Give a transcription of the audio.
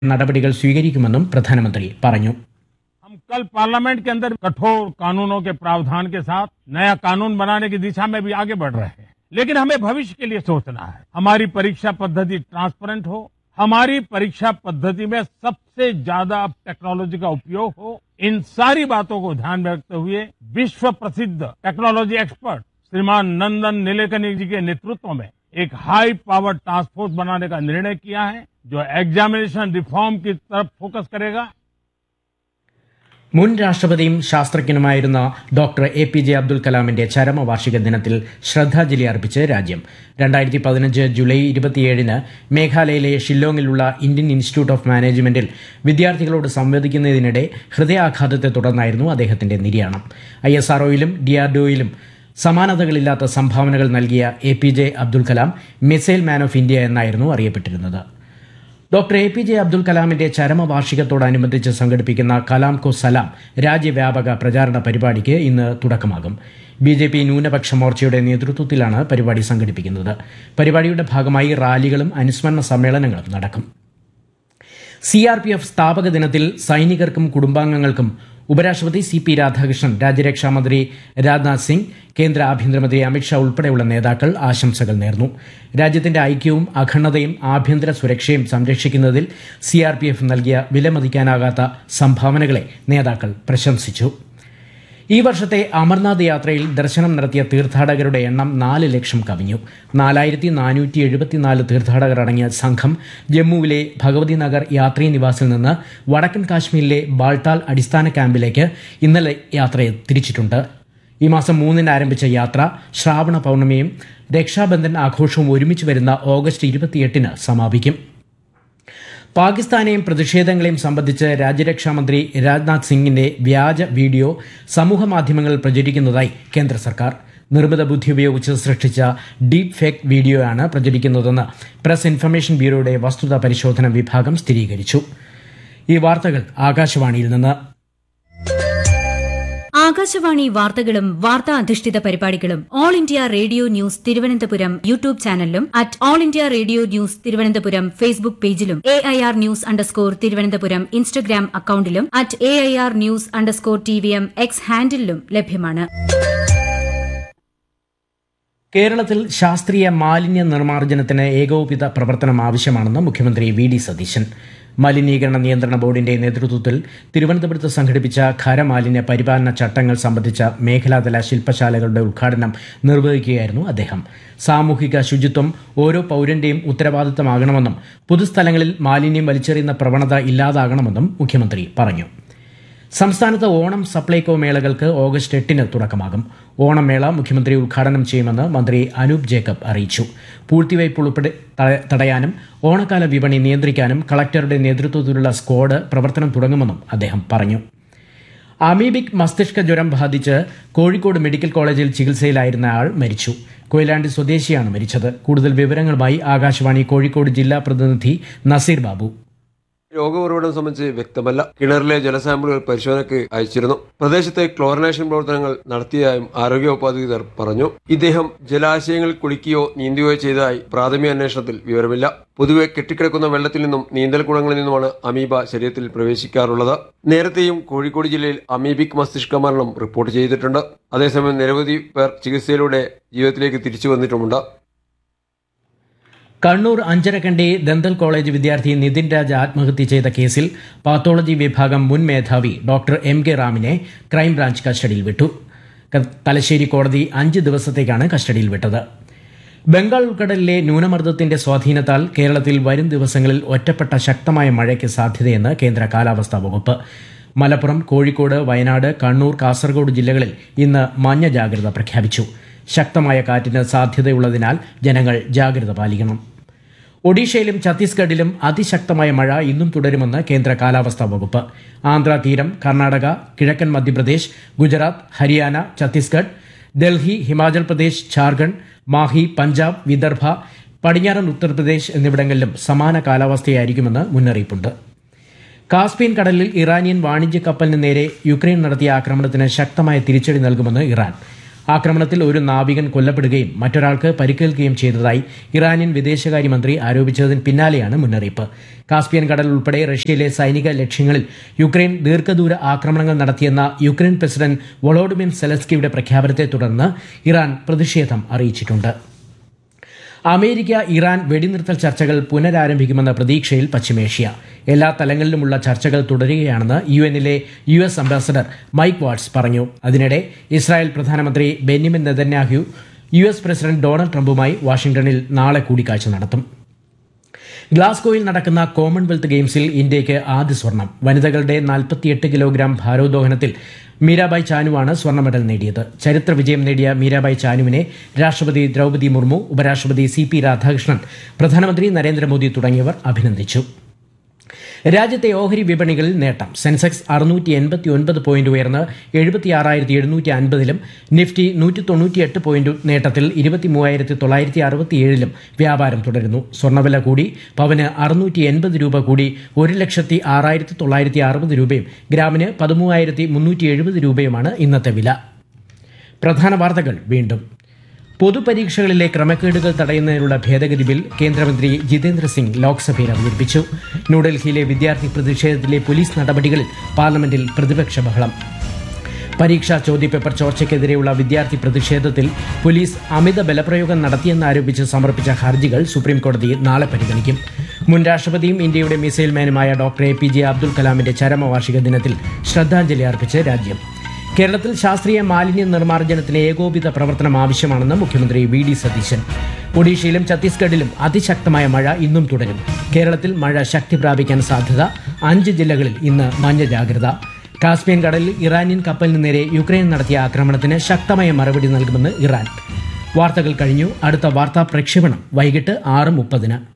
നടപടികൾ സ്വീകരിക്കുമെന്നും പ്രധാനമന്ത്രി പറഞ്ഞു हम कल पार्लियामेंट के अंदर कठोर कानूनों के प्रावधान के साथ नया कानून बनाने की दिशा में भी आगे बढ़ रहे हैं लेकिन हमें भविष्य के लिए सोचना है हमारी परीक्षा पद्धति ट्रांसपेरेंट हो हमारी परीक्षा पद्धति में सबसे ज्यादा टेक्नोलॉजी का उपयोग हो इन सारी बातों को ध्यान में रखते हुए विश्व प्रसिद्ध टेक्नोलॉजी एक्सपर्ट श्रीमान नंदन नीलेकनी जी के नेतृत्व में एक हाई पावर टास्क फोर्स बनाने का निर्णय किया है जो एग्जामिनेशन रिफॉर्म की तरफ फोकस करेगा മുൻ രാഷ്ട്രപതിയും ശാസ്ത്രജ്ഞനുമായിരുന്ന doctor A P J Abdul കലാമിന്റെ ചരമവാർഷിക ദിനത്തിൽ ശ്രദ്ധാഞ്ജലി അർപ്പിച്ച് രാജ്യം രണ്ടായിരത്തി പതിനഞ്ച് ജൂലൈ ഇരുപത്തിയേഴിന് മേഘാലയയിലെ ഷില്ലോങ്ങിലുള്ള ഇന്ത്യൻ ഇൻസ്റ്റിറ്റ്യൂട്ട് ഓഫ് മാനേജ്മെന്റിൽ വിദ്യാർത്ഥികളോട് സംവദിക്കുന്നതിനിടെ ഹൃദയാഘാതത്തെ തുടർന്നായിരുന്നു അദ്ദേഹത്തിന്റെ നിര്യാണം ഐ എസ് ആർഒയിലും ഡിആർഡിഒയിലും സമാനതകളില്ലാത്ത സംഭാവനകൾ നൽകിയ A P J Abdul Kalam missile man of India എന്നായിരുന്നു അറിയപ്പെട്ടിരുന്നത് doctor A P J Abdul കലാമിന്റെ ചരമവാർഷികത്തോടനുബന്ധിച്ച് സംഘടിപ്പിക്കുന്ന കലാം കോ സലാം രാജ്യവ്യാപക പ്രചാരണ പരിപാടിക്ക് ഇന്ന് തുടക്കമാകും ബി ജെ പി ന്യൂനപക്ഷ മോർച്ചയുടെ നേതൃത്വത്തിലാണ് പരിപാടി സംഘടിപ്പിക്കുന്നത് പരിപാടിയുടെ ഭാഗമായി റാലികളും അനുസ്മരണ സമ്മേളനങ്ങളും നടക്കും സി ആർ പി എഫ് സ്ഥാപക ദിനത്തിൽ സൈനികർക്കും കുടുംബാംഗങ്ങൾക്കും ഉപരാഷ്ട്രപതി സി പി രാധാകൃഷ്ണൻ രാജ്യരക്ഷാമന്ത്രി രാജ്നാഥ് സിംഗ് കേന്ദ്ര ആഭ്യന്തരമന്ത്രി അമിത്ഷാ ഉൾപ്പെടെയുള്ള നേതാക്കൾ ആശംസകൾ നേർന്നു രാജ്യത്തിന്റെ ഐക്യവും അഖണ്ഡതയും ആഭ്യന്തര സുരക്ഷയും സംരക്ഷിക്കുന്നതിൽ സി ആർ പി എഫ് നൽകിയ വിലമതിക്കാനാകാത്ത സംഭാവനകളെ നേതാക്കൾ പ്രശംസിച്ചു ഈ വർഷത്തെ അമർനാഥ് യാത്രയിൽ ദർശനം നടത്തിയ തീർത്ഥാടകരുടെ എണ്ണം നാല് ലക്ഷം കവിഞ്ഞു നാലായിരത്തി നാനൂറ്റി എഴുപത്തിനാല് തീർത്ഥാടകർ അടങ്ങിയ സംഘം ജമ്മുവിലെ ഭഗവതി നഗർ യാത്രീ നിവാസിൽ നിന്ന് വടക്കൻ കാശ്മീരിലെ ബാൾട്ടാൽ അടിസ്ഥാന ക്യാമ്പിലേക്ക് ഇന്നലെ യാത്ര തിരിച്ചിട്ടുണ്ട് ഈ മാസം മൂന്നിന് ആരംഭിച്ച യാത്ര ശ്രാവണ പൗർണമിയും രക്ഷാബന്ധൻ ആഘോഷവും ഒരുമിച്ച് വരുന്ന ഓഗസ്റ്റ് ഇരുപത്തിയെട്ടിന് സമാപിക്കും പാകിസ്ഥാനെയും പ്രതിഷേധങ്ങളെയും സംബന്ധിച്ച് രാജ്യരക്ഷാമന്ത്രി രാജ്നാഥ് സിംഗിന്റെ വ്യാജ വീഡിയോ സമൂഹ മാധ്യമങ്ങളിൽ പ്രചരിക്കുന്നതായി കേന്ദ്ര സർക്കാർ നിർമ്മിത ബുദ്ധി ഉപയോഗിച്ച് സൃഷ്ടിച്ച ഡീപ് ഫേക്ക് വീഡിയോയാണ് പ്രചരിക്കുന്നതെന്ന് പ്രസ് ഇൻഫർമേഷൻ ബ്യൂറോയുടെ വസ്തുതാ പരിശോധന വിഭാഗം സ്ഥിരീകരിച്ചു ഈ വാർത്തകൾ ആകാശവാണിയിൽ നിന്ന് ആകാശവാണി വാർത്തകളും വാർത്താ അധിഷ്ഠിത പരിപാടികളും All India Radio news Thiruvananthapuram YouTube ചാനലിലും at All India Radio news Thiruvananthapuram Facebook പേജിലും A I R news underscore Thiruvananthapuram Instagram അക്കൌണ്ടിലും at A I R news underscore T V M X ഹാൻഡിലും ലഭ്യമാണ് കേരളത്തിൽ ശാസ്ത്രീയ മാലിന്യ നിർമ്മാർജ്ജനത്തിന് ഏകോപിത പ്രവർത്തനം ആവശ്യമാണെന്ന് മുഖ്യമന്ത്രി വി ഡി സതീശൻ മലിനീകരണ നിയന്ത്രണ ബോർഡിന്റെ നേതൃത്വത്തിൽ തിരുവനന്തപുരത്ത് സംഘടിപ്പിച്ച ഖരമാലിന്യ പരിപാലന ചട്ടങ്ങൾ സംബന്ധിച്ച മേഖലാതല ശില്പശാലകളുടെ ഉദ്ഘാടനം നിർവഹിക്കുകയായിരുന്നു അദ്ദേഹം സാമൂഹിക ശുചിത്വം ഓരോ പൌരന്റെയും ഉത്തരവാദിത്തമാകണമെന്നും പൊതുസ്ഥലങ്ങളിൽ മാലിന്യം വലിച്ചെറിയുന്ന പ്രവണത ഇല്ലാതാകണമെന്നും മുഖ്യമന്ത്രി പറഞ്ഞു സംസ്ഥാനത്ത് ഓണം സപ്ലൈകോ മേളകൾക്ക് ഓഗസ്റ്റ് എട്ടിന് തുടക്കമാകും ഓണം മേള മുഖ്യമന്ത്രി ഉദ്ഘാടനം ചെയ്യുമെന്ന് മന്ത്രി അനൂപ് ജേക്കബ് അറിയിച്ചു പൂഴ്ത്തിവയ്പ് ഉൾപ്പെടെ ത- തടയാനും ഓണക്കാല വിപണി നിയന്ത്രിക്കാനും കളക്ടറുടെ നേതൃത്വത്തിലുള്ള സ്ക്വാഡ് പ്രവർത്തനം തുടങ്ങുമെന്നും അദ്ദേഹം പറഞ്ഞു അമീബിക് മസ്തിഷ്ക ജ്വരം ബാധിച്ച് കോഴിക്കോട് മെഡിക്കൽ കോളേജിൽ ചികിത്സയിലായിരുന്ന ആൾ മരിച്ചു കൊയിലാണ്ടി സ്വദേശിയാണ് മരിച്ചത് കൂടുതൽ വിവരങ്ങളുമായി ആകാശവാണി കോഴിക്കോട് ജില്ലാ പ്രതിനിധി നസീർ ബാബു രോഗഉറവിടം സംബന്ധിച്ച് വ്യക്തമല്ല കിണറിലെ ജലസാമ്പിളുകൾ പരിശോധനയ്ക്ക് അയച്ചിരുന്നു പ്രദേശത്തെ ക്ലോറിനേഷൻ പ്രവർത്തനങ്ങൾ നടത്തിയതായും ആരോഗ്യവകുപ്പ് അധികൃതർ പറഞ്ഞു ഇദ്ദേഹം ജലാശയങ്ങളിൽ കുളിക്കുകയോ നീന്തുകയോ ചെയ്തതായി പ്രാഥമിക അന്വേഷണത്തിൽ വിവരമില്ല പൊതുവെ കെട്ടിക്കിടക്കുന്ന വെള്ളത്തിൽ നിന്നും നീന്തൽക്കുളങ്ങളിൽ നിന്നുമാണ് അമീബ ശരീരത്തിൽ പ്രവേശിക്കാറുള്ളത് നേരത്തെയും കോഴിക്കോട് ജില്ലയിൽ അമീബിക് മസ്തിഷ്ക മരണം റിപ്പോർട്ട് ചെയ്തിട്ടുണ്ട് അതേസമയം നിരവധി പേർ ചികിത്സയിലൂടെ ജീവിതത്തിലേക്ക് തിരിച്ചു വന്നിട്ടുമുണ്ട് കണ്ണൂർ അഞ്ചരക്കണ്ടി ദന്തൽ കോളേജ് വിദ്യാർത്ഥി നിതിൻ രാജ് ആത്മഹത്യ ചെയ്ത കേസിൽ പാത്തോളജി വിഭാഗം മുൻ മേധാവി ഡോക്ടർ എം കെ റാമിനെ ക്രൈംബ്രാഞ്ച് കസ്റ്റഡിയിൽ വിട്ടു ക- തലശ്ശേരി കോടതി അഞ്ച് ദിവസത്തേക്കാണ് കസ്റ്റഡിയിൽ വിട്ടത് ബംഗാൾ ഉൾക്കടലിലെ ന്യൂനമർദ്ദത്തിന്റെ സ്വാധീനത്താൽ കേരളത്തിൽ വരും ദിവസങ്ങളിൽ ഒറ്റപ്പെട്ട ശക്തമായ മഴയ്ക്ക് സാധ്യതയെന്ന് കേന്ദ്ര കാലാവസ്ഥാ വകുപ്പ് മലപ്പുറം കോഴിക്കോട് വയനാട് കണ്ണൂർ കാസർഗോഡ് ജില്ലകളിൽ ഇന്ന് മഞ്ഞ ജാഗ്രത പ്രഖ്യാപിച്ചു ശക്തമായ കാറ്റിന് സാധ്യതയുള്ളതിനാൽ ജനങ്ങൾ ജാഗ്രത പാലിക്കണം ഒഡീഷയിലും ഛത്തീസ്ഗഡിലും അതിശക്തമായ മഴ ഇന്നും തുടരുമെന്ന് കേന്ദ്ര കാലാവസ്ഥാ വകുപ്പ് ആന്ധ്ര തീരം കർണാടക കിഴക്കൻ മധ്യപ്രദേശ് ഗുജറാത്ത് ഹരിയാന ഛത്തീസ്ഗഡ് ഡൽഹി ഹിമാചൽ പ്രദേശ് ഝാർഖണ്ഡ് മാഹി പഞ്ചാബ് വിദർഭ പടിഞ്ഞാറൻ ഉത്തർപ്രദേശ് എന്നിവിടങ്ങളിലും സമാന കാലാവസ്ഥയായിരിക്കുമെന്ന് മുന്നറിയിപ്പുണ്ട് കാസ്പിയൻ കടലിൽ ഇറാനിയൻ വാണിജ്യ കപ്പലിന് നേരെ യുക്രൈൻ നടത്തിയ ആക്രമണത്തിന് ശക്തമായ തിരിച്ചടി നൽകുമെന്ന് ഇറാൻ ആക്രമണത്തിൽ ഒരു നാവികൻ കൊല്ലപ്പെടുകയും മറ്റൊരാൾക്ക് പരിക്കേൽക്കുകയും ചെയ്തതായി ഇറാനിയൻ വിദേശകാര്യമന്ത്രി ആരോപിച്ചതിന് പിന്നാലെയാണ് മുന്നറിയിപ്പ് കാസ്പിയൻ കടൽ ഉൾപ്പെടെ റഷ്യയിലെ സൈനിക ലക്ഷ്യങ്ങളിൽ യുക്രൈൻ ദീർഘദൂര ആക്രമണങ്ങൾ നടത്തിയെന്ന യുക്രൈൻ പ്രസിഡന്റ് വൊളോഡിമിർ സെലസ്കിയുടെ പ്രഖ്യാപനത്തെ തുടർന്ന് ഇറാൻ പ്രതിഷേധം അറിയിച്ചിട്ടുണ്ട് അമേരിക്ക ഇറാൻ വെടിനിർത്തൽ ചർച്ചകൾ പുനരാരംഭിക്കുമെന്ന പ്രതീക്ഷയിൽ പശ്ചിമേഷ്യ എല്ലാ തലങ്ങളിലുമുള്ള ചർച്ചകൾ തുടരുകയാണെന്ന് യു എന്നിലെ U S ambassador Mike Waltz പറഞ്ഞു അതിനിടെ ഇസ്രായേൽ പ്രധാനമന്ത്രി Benjamin Netanyahu U S president Donald ട്രംപുമായി വാഷിംഗ്ടണിൽ നാളെ കൂടിക്കാഴ്ച നടത്തും ഗ്ലാസ്ഗോയിൽ നടക്കുന്ന കോമൺവെൽത്ത് ഗെയിംസിൽ ഇന്ത്യയ്ക്ക് ആദ്യ സ്വർണം വനിതകളുടെ 48 കിലോഗ്രാം ഭാരോദ്വഹനത്തിൽ മീരാബായ് ചാനുവാണ് സ്വർണ്ണ മെഡൽ നേടിയത് ചരിത്ര വിജയം നേടിയ മീരാബായ് ചാനുവിനെ രാഷ്ട്രപതി ദ്രൗപദി മുർമു ഉപരാഷ്ട്രപതി സി പി രാധാകൃഷ്ണൻ പ്രധാനമന്ത്രി നരേന്ദ്രമോദി തുടങ്ങിയവർ അഭിനന്ദിച്ചു രാജ്യത്തെ ഓഹരി വിപണികളിൽ നേട്ടം സെൻസെക്സ് അറുന്നൂറ്റി എൺപത്തി ഒൻപത് പോയിന്റ് ഉയർന്ന് എഴുപത്തി ആറായിരത്തി എഴുന്നൂറ്റി അൻപതിലും നിഫ്റ്റി നൂറ്റി തൊണ്ണൂറ്റിയെട്ട് പോയിന്റ് നേട്ടത്തിൽ ഇരുപത്തി മൂവായിരത്തി തൊള്ളായിരത്തി അറുപത്തിയേഴിലും വ്യാപാരം തുടരുന്നു സ്വർണ്ണവില കൂടി പവന് അറുന്നൂറ്റി എൺപത് രൂപ കൂടി ഒരു ലക്ഷത്തി ആറായിരത്തി തൊള്ളായിരത്തി അറുപത് രൂപയും ഗ്രാമിന് പതിമൂവായിരത്തി മുന്നൂറ്റി എഴുപത് രൂപയുമാണ് ഇന്നത്തെ വില പ്രധാന വാർത്തകൾ വീണ്ടും പൊതുപരീക്ഷകളിലെ ക്രമക്കേടുകൾ തടയുന്നതിനുള്ള ഭേദഗതി ബിൽ കേന്ദ്രമന്ത്രി ജിതേന്ദ്ര സിംഗ് ലോക്സഭയിൽ അവതരിപ്പിച്ചു ന്യൂഡൽഹിയിലെ വിദ്യാർത്ഥി പ്രതിഷേധത്തിലെ പോലീസ് നടപടികളിൽ പാർലമെന്റിൽ പ്രതിപക്ഷ ബഹളം പരീക്ഷാ ചോദ്യപേപ്പർ ചോർച്ചയ്ക്കെതിരെയുള്ള വിദ്യാർത്ഥി പ്രതിഷേധത്തിൽ പോലീസ് അമിത ബലപ്രയോഗം നടത്തിയെന്നാരോപിച്ച് സമർപ്പിച്ച ഹർജികൾ സുപ്രീംകോടതി നാളെ പരിഗണിക്കും മുൻ രാഷ്ട്രപതിയും ഇന്ത്യയുടെ മിസൈൽ മാനുമായ doctor A P J Abdul കലാമിന്റെ ചരമവാർഷിക ദിനത്തിൽ ശ്രദ്ധാഞ്ജലി അർപ്പിച്ച് രാജ്യം കേരളത്തിൽ ശാസ്ത്രീയ മാലിന്യ നിർമ്മാർജ്ജനത്തിന് ഏകോപിത പ്രവർത്തനം ആവശ്യമാണെന്ന് മുഖ്യമന്ത്രി വി ഡി സതീശൻ ഒഡീഷയിലും ഛത്തീസ്ഗഡിലും അതിശക്തമായ മഴ ഇന്നും തുടരും കേരളത്തിൽ മഴ ശക്തി പ്രാപിക്കാൻ സാധ്യത അഞ്ച് ജില്ലകളിൽ ഇന്ന് മഞ്ഞ ജാഗ്രത കാസ്പിയൻ കടലിൽ ഇറാനിയൻ കപ്പലിന് നേരെ യുക്രൈൻ നടത്തിയ ആക്രമണത്തിന് ശക്തമായ മറുപടി നൽകുമെന്ന് ഇറാൻ വാർത്തകൾ കഴിഞ്ഞു അടുത്ത വാർത്താ പ്രക്ഷേപണം വൈകിട്ട് ആറ് മുപ്പതിന്